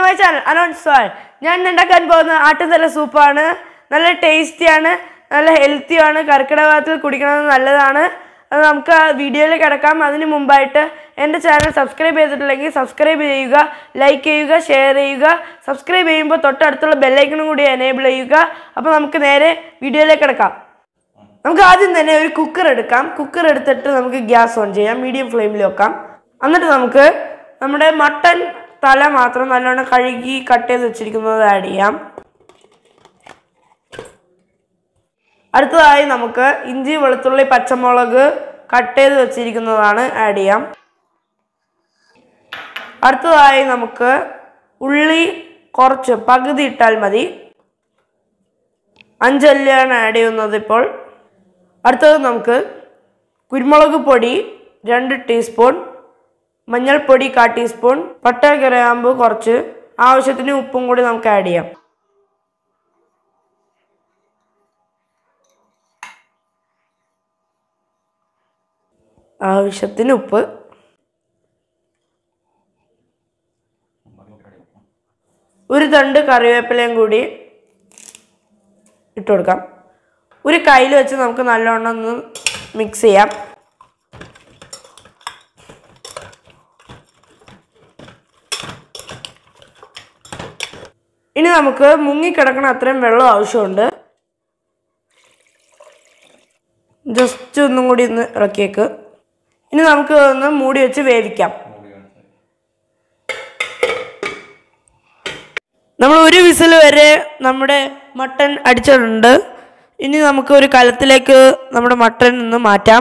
my channel announce വാൾ ഞാൻ ഇന്ന് ഉണ്ടാക്കാൻ പോകുന്ന ആട്ടുതല സൂപ്പാണ് നല്ല ടേസ്റ്റിയാണ് നല്ല ഹെൽത്തിയാണ് കർക്കിടകത്തിൽ കുടിക്കുന്നത് നല്ലതാണ് അത് നമുക്ക് ആ വീഡിയോയിൽ കിടക്കാം അതിന് മുമ്പായിട്ട് എൻ്റെ ചാനൽ സബ്സ്ക്രൈബ് ചെയ്തിട്ടില്ലെങ്കിൽ സബ്സ്ക്രൈബ് ചെയ്യുക ലൈക്ക് ചെയ്യുക ഷെയർ ചെയ്യുക സബ്സ്ക്രൈബ് ചെയ്യുമ്പോൾ തൊട്ടടുത്തുള്ള ബെല്ലൈക്കണും കൂടി എനേബിൾ ചെയ്യുക അപ്പോൾ നമുക്ക് നേരെ വീഡിയോയിലേക്ക് കിടക്കാം നമുക്ക് ആദ്യം തന്നെ ഒരു കുക്കർ എടുക്കാം കുക്കർ എടുത്തിട്ട് നമുക്ക് ഗ്യാസ് ഓൺ ചെയ്യാം മീഡിയം ഫ്ലെയിമിൽ വെക്കാം എന്നിട്ട് നമുക്ക് നമ്മുടെ മട്ടൻ തല മാത്രം നല്ലോണം കഴുകി കട്ട് ചെയ്ത് വെച്ചിരിക്കുന്നത് ആഡ് ചെയ്യാം അടുത്തതായി നമുക്ക് ഇഞ്ചി വെളുത്തുള്ളി പച്ചമുളക് കട്ട് ചെയ്ത് വെച്ചിരിക്കുന്നതാണ് ആഡ് ചെയ്യാം അടുത്തതായി നമുക്ക് ഉള്ളി കുറച്ച് പകുതി ഇട്ടാൽ മതി അഞ്ചല്ലിയാണ് ആഡ് ചെയ്യുന്നത് ഇപ്പോൾ അടുത്തത് നമുക്ക് കുരുമുളക് പൊടി രണ്ട് ടീസ്പൂൺ മഞ്ഞൾപ്പൊടി കാ ടീസ്പൂൺ പട്ട ഗ്രാമ്പ് കുറച്ച് ആവശ്യത്തിന് ഉപ്പും കൂടി നമുക്ക് ആഡ് ചെയ്യാം ആവശ്യത്തിന് ഉപ്പ് ഒരു തണ്ട് കറിവേപ്പിലയും കൂടി ഇട്ട് കൊടുക്കാം ഒരു കയ്യിൽ വെച്ച് നമുക്ക് നല്ലോണം ഒന്ന് മിക്സ് ചെയ്യാം ഇനി നമുക്ക് മുങ്ങിക്കിടക്കണ അത്രയും വെള്ളം ആവശ്യമുണ്ട് ജസ്റ്റ് ഒന്നും കൂടി ഒന്ന് ഇറക്കിയേക്ക് ഇനി നമുക്ക് ഒന്ന് മൂടി വെച്ച് വേവിക്കാം നമ്മൾ ഒരു വിസിൽ വരെ നമ്മുടെ മട്ടൻ അടിച്ചിട്ടുണ്ട് ഇനി നമുക്ക് ഒരു കലത്തിലേക്ക് നമ്മുടെ മട്ടൻ ഒന്ന് മാറ്റാം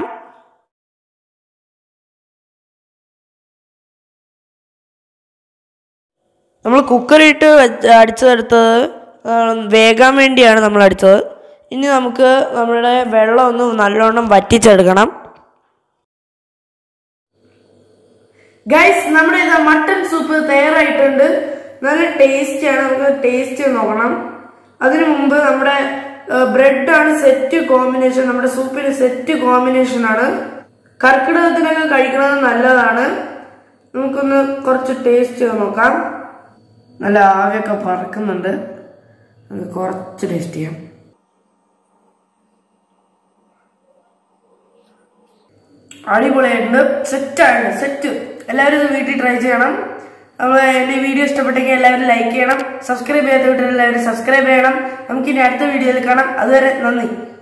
നമ്മൾ കുക്കറിട്ട് വെച്ച് അടിച്ചെടുത്തത് ആ, വേകാൻ വേണ്ടിയാണ് നമ്മൾ അടിച്ചത് ഇനി നമുക്ക് നമ്മുടെ വെള്ളം ഒന്ന് നല്ലോണം വറ്റിച്ചെടുക്കണം ഗൈസ് നമ്മുടെ ഇത് മട്ടൺ സൂപ്പ് തയ്യാറായിട്ടുണ്ട് നല്ല ടേസ്റ്റിയാണ് നമുക്ക് ടേസ്റ്റ് നോക്കണം അതിനു മുമ്പ് നമ്മുടെ ബ്രെഡാണ് സെറ്റ് കോമ്പിനേഷൻ നമ്മുടെ സൂപ്പിന് സെറ്റ് കോമ്പിനേഷൻ ആണ് കർക്കിടകത്തിനൊക്കെ കഴിക്കുന്നത് നല്ലതാണ് നമുക്കൊന്ന് കുറച്ച് ടേസ്റ്റ് നോക്കാം നല്ല ആവിയൊക്കെ പറക്കുന്നുണ്ട് നമുക്ക് കുറച്ച് ടേസ്റ്റ് ചെയ്യാം അടിപൊളിയായിട്ടുണ്ട് സെറ്റാണ് സെറ്റ് എല്ലാവരും ഇത് വീട്ടിൽ ട്രൈ ചെയ്യണം അപ്പോൾ എൻ്റെ വീഡിയോ ഇഷ്ടപ്പെട്ടെങ്കിൽ എല്ലാവരും ലൈക്ക് ചെയ്യണം സബ്സ്ക്രൈബ് ചെയ്യാത്ത വീട്ടിൽ എല്ലാവരും സബ്സ്ക്രൈബ് ചെയ്യണം നമുക്കിനി അടുത്ത വീഡിയോയിൽ കാണാം അതുവരെ നന്ദി